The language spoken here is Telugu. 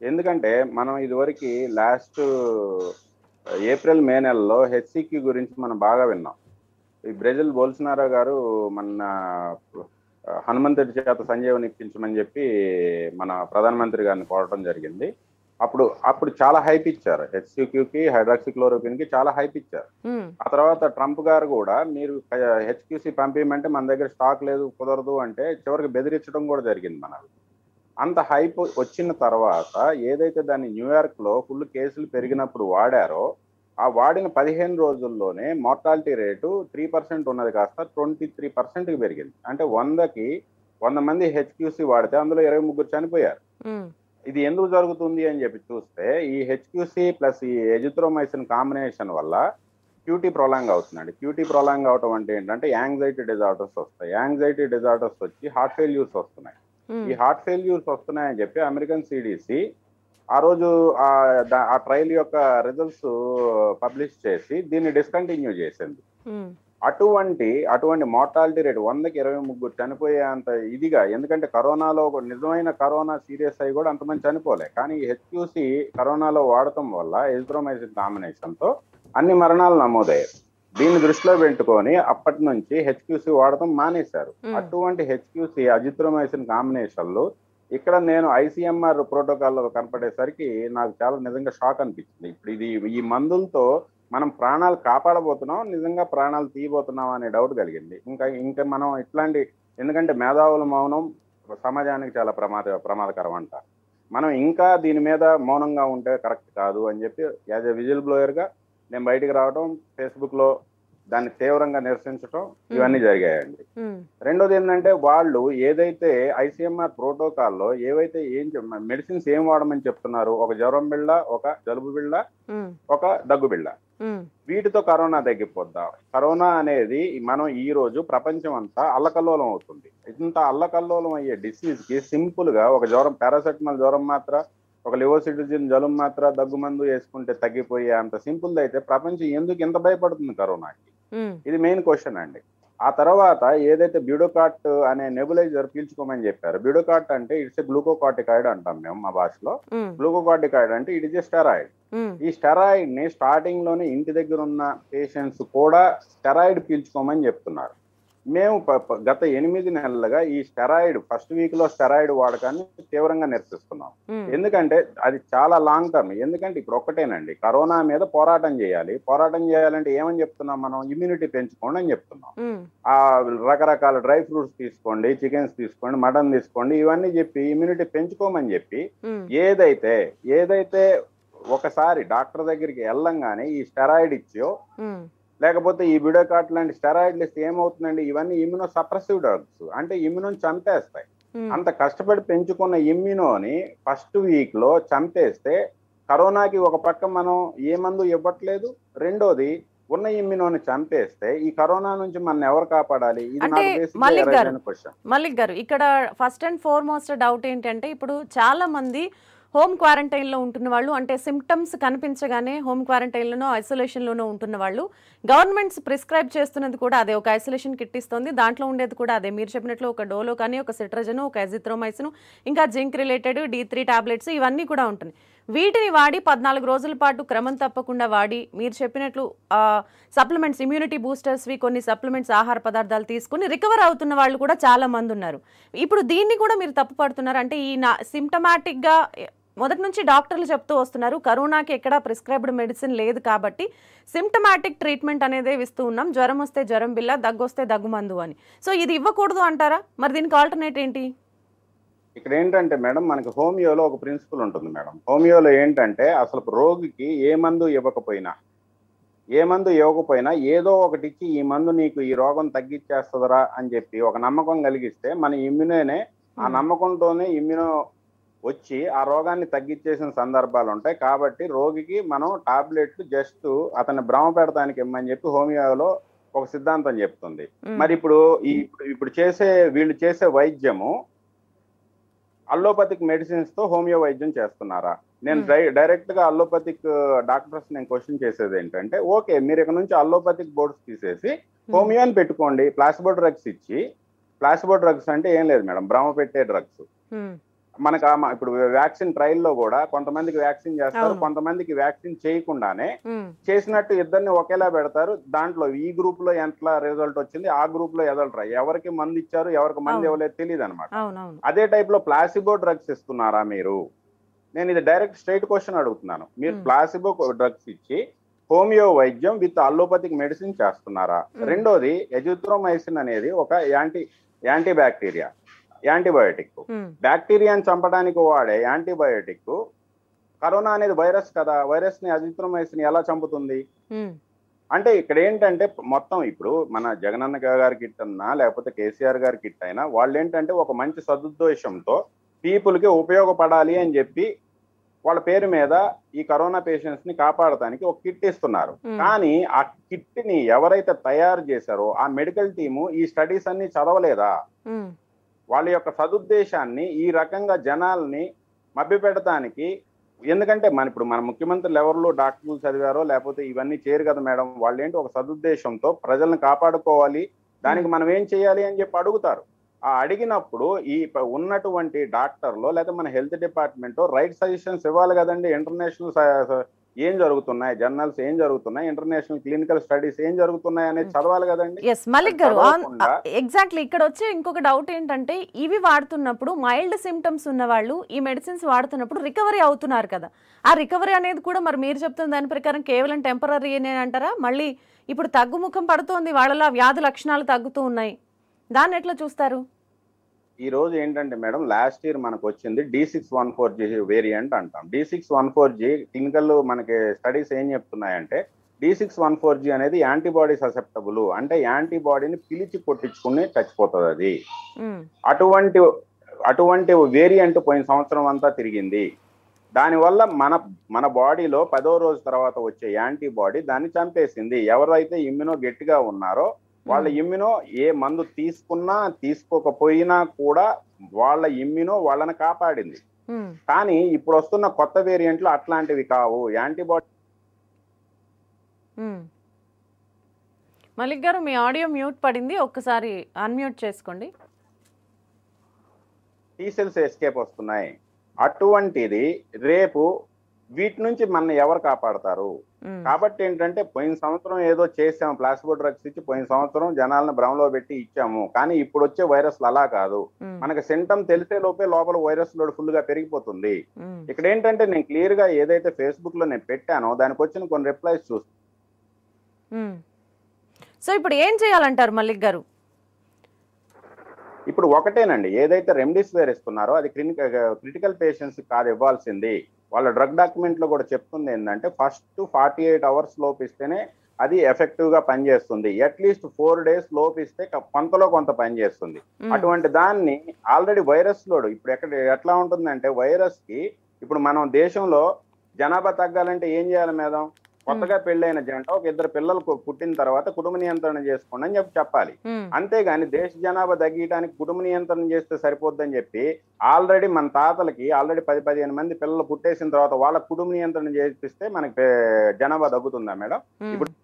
ఎందుకంటే మనం ఇదివరకు లాస్ట్ ఏప్రిల్ మే నెలలో హెచ్సిక్యూ గురించి మనం బాగా విన్నాం ఈ బ్రెజిల్ బోల్సనారో గారు మన హనుమంతుడి చేత సంజీవని ఇప్పించమని చెప్పి మన ప్రధానమంత్రి గారిని కోరటం జరిగింది అప్పుడు అప్పుడు చాలా హైప్ ఇచ్చారు హెచ్సిక్యూకి హైడ్రాక్సిక్లోరోక్విన్ కి చాలా హైప్ ఇచ్చారు ఉమ్, ఆ తర్వాత ట్రంప్ గారు కూడా మీరు హెచ్క్యూసీ పంపించమంటే మన దగ్గర స్టాక్ లేదు కుదరదు అంటే చివరికి బెదిరించడం కూడా జరిగింది మనకు అంత హైప్ వచ్చిన తర్వాత ఏదైతే దాన్ని న్యూయార్క్ లో ఫుల్ కేసులు పెరిగినప్పుడు వాడారో ఆ వాడిన పదిహేను రోజుల్లోనే మార్టాలిటీ రేటు త్రీ పర్సెంట్ ఉన్నది కాస్త ట్వంటీ త్రీ కి పెరిగింది అంటే వందకి వంద మంది హెచ్క్యూసీ వాడితే అందులో ఇరవై ముగ్గురు చనిపోయారు ఉమ్, ఇది ఎందుకు జరుగుతుంది అని చెప్పి చూస్తే ఈ హెచ్క్యూసీ ప్లస్ ఈ ఎజిత్రోమైసిన్ కాంబినేషన్ వల్ల క్యూటీ ప్రొలాంగ్ అవుతుందండి క్యూటీ ప్రొలాంగ్ అవటం అంటే ఏంటంటే యాంగ్జైటీ డిజార్డర్స్ వస్తాయి యాంగ్జైటీ డిజార్డర్స్ వచ్చి హార్ట్ ఫెయిల్యూర్స్ వస్తున్నాయి ఉమ్, ఈ హార్ట్ ఫెయిల్యూర్స్ వస్తున్నాయని చెప్పి అమెరికన్ సిడిసి ఆ రోజు ఆ దా- ఆ ట్రయల్ యొక్క రిజల్ట్స్ పబ్లిష్ చేసి దీన్ని డిస్కంటిన్యూ చేసింది ఉమ్, అటువంటి అటువంటి మార్టాలిటీ రేట్ వందకి ఇరవై ముగ్గురు చనిపోయే అంత ఇదిగా ఎందుకంటే కరోనాలో ఒక నిజమైన కరోనా సీరియస్ అయ్యి కూడా అంతమంది చనిపోలే కానీ ఈ హెచ్క్యూసి కరోనాలో వాడటం వల్ల ఎజిథ్రోమైసిన్ కాంబినేషన్ తో అన్ని మరణాలు నమోదయ్యాయి దీన్ని దృష్టిలో పెట్టుకొని అప్పటి నుంచి హెచ్క్యూసి వాడటం మానేశారు Hmm. అటువంటి హెచ్క్యూసి అజిత్రోమైసిన్ కాంబినేషన్లు ఇక్కడ నేను ఐసీఎంఆర్ ప్రోటోకాల్లో కనపడేసరికి నాకు చాలా నిజంగా షాక్ అనిపించింది ఇప్పుడు ఇది ఈ మందులతో మనం ప్రాణాలు కాపాడబోతున్నాం నిజంగా ప్రాణాలు తీయబోతున్నాం అనే డౌట్ కలిగింది ఇంకా ఇంకా మనం ఇట్లాంటి ఎందుకంటే మేధావుల మౌనం సమాజానికి చాలా ప్రమాద ప్రమాదకరం అంట మనం ఇంకా దీని మీద మౌనంగా ఉంటే కరెక్ట్ కాదు అని చెప్పి యాజ్ ఎ విజిల్ బ్లోయర్గా నేను బయటికి రావడం ఫేస్బుక్ లో దాన్ని తీవ్రంగా నిరసించడం ఇవన్నీ జరిగాయండి ఉమ్, రెండోది ఏంటంటే వాళ్ళు ఏదైతే ఐసీఎంఆర్ ప్రోటోకాల్లో ఏవైతే ఏం మెడిసిన్స్ ఏం వాడమని చెప్తున్నారు ఒక జ్వరం బిళ్ళ ఒక జలుబు బిళ్ళ ఉమ్, ఒక దగ్గు బిళ్ళ ఉమ్, వీటితో కరోనా తగ్గిపోద్దా కరోనా అనేది మనం ఈ రోజు ప్రపంచం అంతా అల్లకల్లోలం అవుతుంది ఇంత అల్లకల్లోలం అయ్యే డిసీజ్ కి సింపుల్ గా ఒక జ్వరం పారాసెటమాల్ జ్వరం మాత్ర ఒక లివోసిటిజిన్ జలం మాత్ర దగ్గు మందు వేసుకుంటే తగ్గిపోయే అంత సింపుల్ అయితే ప్రపంచం ఎందుకు ఇంత భయపడుతుంది కరోనాకి ఉమ్, ఇది మెయిన్ క్వశ్చన్ అండి ఆ తర్వాత ఏదైతే బ్యూడోకాట్ అనే నెబులైజర్ పీల్చుకోమని చెప్పారు బ్యూడోకాట్ అంటే ఇట్స్ గ్లూకోకాటికాయిడ్ అంటాం మేము మా భాషలో ఉమ్, గ్లూకోకాటికాయిడ్ అంటే ఇట్ ఇస్ స్టెరాయిడ్ ఉమ్, ఈ స్టెరాయిడ్ ని స్టార్టింగ్ లోనే ఇంటి దగ్గర ఉన్న పేషెంట్స్ కూడా స్టెరాయిడ్ పీల్చుకోమని చెప్తున్నారు మేము ప- ప- గత ఎనిమిది నెలలుగా ఈ స్టెరాయిడ్ ఫస్ట్ వీక్ లో స్టెరాయిడ్ వాడకాన్ని తీవ్రంగా నిరసిస్తున్నాం ఉమ్, ఎందుకంటే అది చాలా లాంగ్ టర్మ్ ఎందుకంటే ఇప్పుడు ఒక్కటేనండి కరోనా మీద పోరాటం చేయాలి పోరాటం చేయాలంటే ఏమని చెప్తున్నాం మనం ఇమ్యూనిటీ పెంచుకోండి అని చెప్తున్నాం ఉమ్, ఆ రకరకాల డ్రై ఫ్రూట్స్ తీసుకోండి చికెన్స్ తీసుకోండి మటన్ తీసుకోండి ఇవన్నీ చెప్పి ఇమ్యూనిటీ పెంచుకోమని చెప్పి ఉమ్, ఏదైతే ఏదైతే ఒకసారి డాక్టర్ దగ్గరికి వెళ్ళంగానే ఈ స్టెరాయిడ్ ఇచ్చో ఉమ్, లేకపోతే ఈ బిడోకాట్ లాంటి స్టెరాయిడ్లు ఇస్తే ఏమవుతుందండి ఇవన్నీ ఇమ్యూనో సప్రెసివ్ డ్రగ్స్ అంటే ఇమ్యూనోని చంపేస్తాయి ఉమ్, అంత కష్టపడి పెంచుకున్న ఇమ్యూనోని ఫస్ట్ వీక్ లో చంపేస్తే కరోనాకి ఒక పక్క మనం ఏ మందు ఇవ్వట్లేదు రెండోది ఉన్న ఇమ్యూనోని చంపేస్తే ఈ కరోనా నుంచి మనం ఎవరు కాపాడాలి ఇది అంటే నాకు మల్లిక్ గారు, బేసిక్ క్వశ్చన్ మల్లిక్ గారు ఇక్కడ ఫస్ట్ అండ్ ఫార్మోస్ట్ డౌట్ ఏంటంటే ఇప్పుడు చాలా మంది హోమ్ క్వారంటైన్లో ఉంటున్న వాళ్ళు అంటే సిమ్టమ్స్ కనిపించగానే హోమ్ క్వారంటైన్లోనో ఐసోలేషన్లోనో ఉంటున్న వాళ్ళు గవర్నమెంట్స్ ప్రిస్క్రైబ్ చేస్తున్నది కూడా అదే ఒక ఐసోలేషన్ కిట్ ఇస్తుంది దాంట్లో ఉండేది కూడా అదే మీరు చెప్పినట్లు ఒక డోలో కానీ ఒక సిట్రజన్ ఒక ఎజిత్రోమైసిన్ ఇంకా zinc related D three tablets ఇవన్నీ కూడా ఉంటుంది వీటిని వాడి పద్నాలుగు రోజుల పాటు క్రమం తప్పకుండా వాడి మీరు చెప్పినట్లు సప్లిమెంట్స్ ఇమ్యూనిటీ బూస్టర్స్వి కొన్ని సప్లిమెంట్స్ ఆహార పదార్థాలు తీసుకుని రికవర్ అవుతున్న వాళ్ళు కూడా చాలా మంది ఉన్నారు ఇప్పుడు దీన్ని కూడా మీరు తప్పు పడుతున్నారు అంటే ఈ నా సిమ్టమాటిక్గా మొదటి నుంచి డాక్టర్లు చెప్తూ వస్తున్నారు కరోనాకి ఎక్కడా ప్రిస్క్రైబ్డ్ మెడిసిన్ లేదు కాబట్టి సిమ్టమాటిక్ ట్రీట్మెంట్ అనేది ఇస్తూ ఉన్నాం జ్వరం వస్తే జ్వరం బిల్ల దగ్గు వస్తే దగ్గు మందు అని సో ఇది ఇవ్వకూడదు అంటారా మరి దీనికి ఆల్టర్నేట్ ఏంటి ఇక్కడ ఏంటంటే మేడం మనకి హోమియోలో ఒక ప్రిన్సిపల్ ఉంటుంది మేడం హోమియోలో ఏంటంటే అసలు రోగికి ఏ మందు ఇవ్వకపోయినా ఏ మందు ఇవ్వకపోయినా ఏదో ఒకటి ఇచ్చి ఈ మందు నీకు ఈ రోగం తగ్గించేస్తుందరా అని చెప్పి ఒక నమ్మకం కలిగిస్తే మన ఇమ్యూనేనే ఆ నమ్మకంతోనే ఇమ్యూనో వచ్చి ఆ రోగాన్ని తగ్గించేసిన సందర్భాలు ఉంటాయి కాబట్టి రోగికి మనం టాబ్లెట్లు జస్ట్ అతన్ని భ్రమ పెడతానికి ఇమ్మని చెప్పి హోమియోలో ఒక సిద్ధాంతం చెప్తుంది మ్మ్. మరి ఇప్పుడు ఈ ఇప్పుడు- ఇప్పుడు చేసే వీళ్ళు చేసే వైద్యము అల్లోపతిక్ మెడిసిన్స్ తో హోమియో వైద్యం చేస్తున్నారా నేను Hmm. డై- డైరెక్ట్ గా అల్లోపతిక్ డాక్టర్స్ నేను క్వశ్చన్ చేసేది ఏంటంటే ఓకే మీరు ఇక్కడ నుంచి అల్లోపతిక్ బోర్డ్స్ తీసేసి హోమియో అని పెట్టుకోండి ప్లాసిబో డ్రగ్స్ ఇచ్చి ప్లాసిబో డ్రగ్స్ అంటే ఏం లేదు మేడం భ్రమ పెట్టే డ్రగ్స్ మ్మ్. మనకు ఆ మ- ఇప్పుడు వ్యాక్సిన్ ట్రయల్లో కూడా కొంతమందికి వ్యాక్సిన్ చేస్తారు అవును. కొంతమందికి వ్యాక్సిన్ చేయకుండానే ఉమ్, చేసినట్టు ఇద్దరిని ఒకేలా పెడతారు దాంట్లో ఈ గ్రూప్ లో ఎంత రిజల్ట్ వచ్చింది ఆ గ్రూప్ లో ఎదలట ఎవరికి మంది ఇచ్చారు ఎవరికి మంది అవును. ఇవ్వలేదు తెలియదు అనమాట అవునవును అదే టైప్ లో ప్లాసిబో డ్రగ్స్ ఇస్తున్నారా మీరు నేను ఇది డైరెక్ట్ స్ట్రైట్ క్వశ్చన్ అడుగుతున్నాను మీరు Hmm. ప్లాసిబో డ్రగ్స్ ఇచ్చి హోమియో వైద్యం విత్ అల్లోపతిక్ మెడిసిన్ చేస్తున్నారా Hmm. రెండోది ఎజిత్రోమైసిన్ అనేది ఒక యాంటీ యాంటీ బ్యాక్టీరియా యాంటీబయోటిక్ ఉమ్, బ్యాక్టీరియాని చంపడానికి వాడే యాంటీబయోటిక్ కరోనా అనేది వైరస్ కదా వైరస్ ని అజిత్రోమైసిన్ ఎలా చంపుతుంది ఉమ్, అంటే ఇక్కడ ఏంటంటే మొత్తం ఇప్పుడు మన జగనన్న గారి కిట్ అన్నా లేకపోతే కేసీఆర్ గారి కిట్ అయినా వాళ్ళు ఏంటంటే ఒక మంచి సదుద్దేశంతో పీపుల్ కి ఉపయోగపడాలి అని చెప్పి వాళ్ళ పేరు మీద ఈ కరోనా పేషెంట్స్ ని కాపాడటానికి ఒక కిట్ ఇస్తున్నారు ఉమ్, కానీ ఆ కిట్ ని ఎవరైతే తయారు చేశారో ఆ మెడికల్ టీము ఈ స్టడీస్ అన్ని చదవలేదా ఉమ్, వాళ్ళ యొక్క సదుద్దేశాన్ని ఈ రకంగా జనాల్ని మభ్యపెడటానికి ఎందుకంటే మన ఇప్పుడు మన ముఖ్యమంత్రులు ఎవరు డాక్టర్లు చదివారో లేకపోతే ఇవన్నీ చేయరు కదా మేడం వాళ్ళు ఏంటి ఒక సదుద్దేశంతో ప్రజల్ని కాపాడుకోవాలి దానికి మనం ఏం చేయాలి అని చెప్పి అడుగుతారు ఆ అడిగినప్పుడు ఈ ప- ఉన్నటువంటి డాక్టర్లో లేదా మన హెల్త్ డిపార్ట్మెంట్ రైట్ సజెషన్స్ ఇవ్వాలి కదండి ఇంటర్నేషనల్ ఏం జరుగుతున్నాయి జర్నల్స్ ఏం జరుగుతున్నాయి ఇంటర్నేషనల్ క్లినికల్ స్టడీస్ ఏం జరుగుతున్నాయి అనేది చదవాలి కదండి ఎస్ మలిక్ గారు చదవకుండా- ఎగ్జాక్ట్లీ ఇక్కడ వచ్చే ఇంకొక డౌట్ ఏంటంటే ఇవి వాడుతున్నప్పుడు మైల్డ్ సిమ్టమ్స్ ఉన్న వాళ్ళు ఈ మెడిసిన్స్ వాడుతున్నప్పుడు రికవరీ అవుతున్నారు కదా ఆ రికవరీ అనేది కూడా మరి మీరు చెప్తున్న దాని ప్రకారం కేవలం టెంపరీ అంటారా మళ్ళీ ఇప్పుడు తగ్గుముఖం పడుతోంది వాళ్ళలో ఆ వ్యాధి లక్షణాలు తగ్గుతూ ఉన్నాయి దాన్ని ఎట్లా చూస్తారు ఈ రోజు ఏంటంటే మేడం లాస్ట్ ఇయర్ మనకు వచ్చింది D six one four G variant అంటాం D six one four G clinical మనకి స్టడీస్ ఏం చెప్తున్నాయంటే D six one four G అనేది యాంటీబాడీ ససెప్టబుల్ అంటే యాంటీబాడీని పిలిచి కొట్టించుకుని చచ్చిపోతుంది అది ఉమ్, అటువంటి అటువంటి వేరియంట్ పోయిన సంవత్సరం అంతా తిరిగింది దానివల్ల మన మన బాడీలో పదో రోజు తర్వాత వచ్చే యాంటీబాడీ దాన్ని చంపేసింది ఎవరైతే ఇమ్యూనో గట్టిగా ఉన్నారో వాళ్ళ ఇమ్యూనో ఏ మందు తీసుకున్నా తీసుకోకపోయినా కూడా వాళ్ళ ఇమ్యూనో వాళ్ళని కాపాడింది ఉమ్, కానీ ఇప్పుడు వస్తున్న కొత్త వేరియంట్లు అట్లాంటివి కావు యాంటీబాడీ ఉమ్. మలిక్ గారు మీ ఆడియో మ్యూట్ పడింది ఒక్కసారి అన్మ్యూట్ చేసుకోండి టీ సెల్స్ ఎస్కేప్ వస్తున్నాయి అటువంటిది రేపు వీటి నుంచి మన ఎవరు కాపాడతారు ఉమ్, కాబట్టి ఏంటంటే పోయిన సంవత్సరం ఏదో చేసాము ప్లాస్టిక్ డ్రగ్స్ ఇచ్చి పోయిన సంవత్సరం జనాలను భ్రమలో పెట్టి ఇచ్చాము కానీ ఇప్పుడు వచ్చే వైరస్లు అలా కాదు ఉమ్, మనకి సింటమ్ తెలిసే లోపే లోపల వైరస్ లోడ్ ఫుల్ గా పెరిగిపోతుంది ఉమ్, ఇక్కడ ఏంటంటే నేను క్లియర్ గా ఏదైతే ఫేస్బుక్ లో నేను పెట్టానో దానికి వచ్చిన కొన్ని రిప్లైస్ చూస్తాను ఉమ్. సో ఇప్పుడు ఏం చేయాలంటారు మల్లిక్ గారు ఇప్పుడు ఒకటేనండి ఏదైతే రెమ్డిసివిర్ ఇస్తున్నారో అది క్లినికల్ క్రిటికల్ పేషెంట్స్ కాదు ఇవ్వాల్సింది వాళ్ళ డ్రగ్ డాక్యుమెంట్ లో కూడా చెప్తుంది ఏంటంటే ఫస్ట్ ఫార్టీ ఎయిట్ అవర్స్ లోపు ఇస్తేనే అది ఎఫెక్టివ్ గా పనిచేస్తుంది అట్లీస్ట్ ఫోర్ డేస్ లోపు ఇస్తే క- కొంతలో కొంత పనిచేస్తుంది ఉమ్, అటువంటి దాన్ని ఆల్రెడీ వైరస్ లోడ్ ఇప్పుడు ఎక్కడ ఎట్లా ఉంటుందంటే వైరస్ కి ఇప్పుడు మనం దేశంలో జనాభా తగ్గాలంటే ఏం చేయాలి మేడం కొత్తగా పెళ్ళైన జంట ఒక ఇద్దరు పిల్లలు పు- పుట్టిన తర్వాత కుటుంబ నియంత్రణ చేసుకోండి అని చెప్పి చెప్పాలి ఉమ్, అంతేగాని దేశ జనాభా తగ్గించడానికి కుటుంబ నియంత్రణ చేస్తే సరిపోద్దని చెప్పి ఆల్రెడీ మన తాతలకి ఆల్రెడీ పది పదిహేను మంది పిల్లలు పుట్టేసిన తర్వాత వాళ్ళ కుటుంబ నియంత్రణ చేపిస్తే మనకి ఏ, జనాభా తగ్గుతుందా మేడం ఉమ్. ఇప్పుడు